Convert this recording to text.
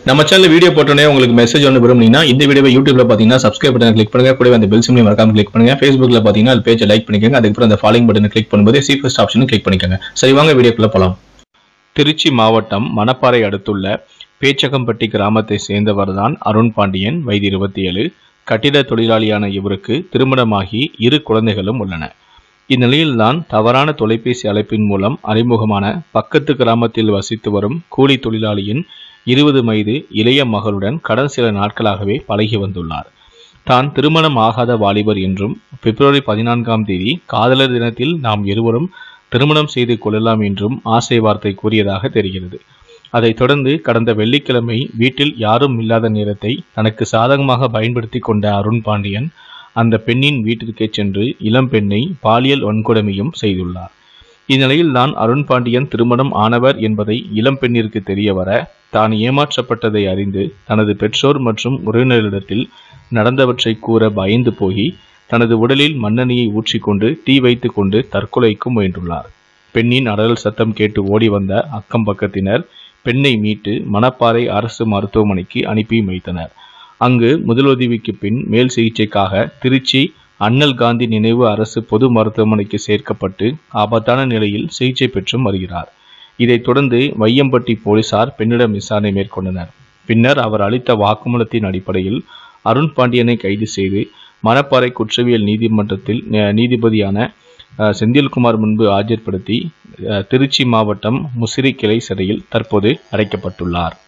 நம்ம channel video போட்டோன்னே உங்களுக்கு மெசேஜ் ஒன்று விரும்புனீங்கன்னா இந்த வீடியோவை யூடியூப்ல பார்த்தீங்கன்னா சப்ஸ்கிரைப் பட்டன் கிளிக் பண்ணுங்க கூடவே அந்த பெல் சிம்லையும் மறக்காம கிளிக் பண்ணுங்க ஃபேஸ்புக்ல பார்த்தீங்கன்னா அது பேஜை லைக் பண்ணிக்கோங்க அதுக்கப்புறம் அந்த ஃபாலோயிங் பட்டனை கிளிக் பண்ணும்போது சி ஃபர்ஸ்ட் ஆப்ஷனும் கிளிக் பண்ணிக்கோங்க சரி வாங்க வீடியோக்குள்ள போலாம் திருச்சி மாவட்டம் மணப்பாறை அடுத்துள்ள பேச்சகம்பட்டி கிராமத்தை சேர்ந்தவர்தான் அருண் பாண்டியன் வயது இருபத்தி ஏழு கட்டிட தொழிலாளியான இவருக்கு திருமணமாகி இரு குழந்தைகளும் உள்ளன இந்நிலையில்தான் தவறான தொலைபேசி அழைப்பின் மூலம் அறிமுகமான பக்கத்து கிராமத்தில் வசித்து வரும் கூலி தொழிலாளியின் இருபது வயது இளைய மகளுடன் கடந்த சில நாட்களாகவே பழகி வந்துள்ளார் தான் திருமணம் ஆகாத வாலிபர் என்றும் பிப்ரவரி பதினான்காம் தேதி காதலர் தினத்தில் நாம் இருவரும் திருமணம் செய்து கொள்ளலாம் என்றும் ஆசை வார்த்தை கூறியதாக தெரிகிறது அதைத் தொடர்ந்து கடந்த வெள்ளிக்கிழமை வீட்டில் யாரும் இல்லாத நேரத்தை தனக்கு சாதகமாக பயன்படுத்தி கொண்ட அருண் பாண்டியன் அந்த பெண்ணின் வீட்டிற்கே சென்று இளம் பெண்ணை பாலியல் வன்கொடுமையும் செய்துள்ளார் இந்நிலையில் தான் அருண் பாண்டியன் திருமணம் ஆனவர் என்பதை இளம் பெண்ணிற்கு தெரிய வர தான் ஏமாற்றப்பட்டதை அறிந்து தனது பெற்றோர் மற்றும் உறவினர்களிடத்தில் நடந்தவற்றை கூற பயந்து போய் தனது உடலில் மண்ணெண்ணெயை ஊற்றிக்கொண்டு தீ வைத்து கொண்டு தற்கொலைக்கும் முயன்றுள்ளார் பெண்ணின் அடல் சத்தம் கேட்டு ஓடி வந்த அக்கம் பக்கத்தினர் பெண்ணை மீட்டு மணப்பாறை அரசு மருத்துவமனைக்கு அனுப்பி வைத்தனர் அங்கு முதலுதவிக்கு பின் மேல் சிகிச்சைக்காக திருச்சி அண்ணல் காந்தி நினைவு அரசு பொது மருத்துவமனைக்கு சேர்க்கப்பட்டு ஆபத்தான நிலையில் சிகிச்சை பெற்றும் வருகிறார் இதைத் தொடர்ந்து வையம்பட்டி போலீசார் பெண்ணிடம் விசாரணை மேற்கொண்டனர் பின்னர் அவர் அளித்த வாக்குமூலத்தின் அடிப்படையில் அருண் பாண்டியனை கைது செய்து மணப்பாறை குற்றவியல் நீதிமன்றத்தில் அஹ், நீதிபதியான அஹ், செந்தில்குமார் முன்பு ஆஜர்படுத்தி அஹ், திருச்சி மாவட்டம் முசிறி கிளை சிறையில் தற்போது அடைக்கப்பட்டுள்ளார்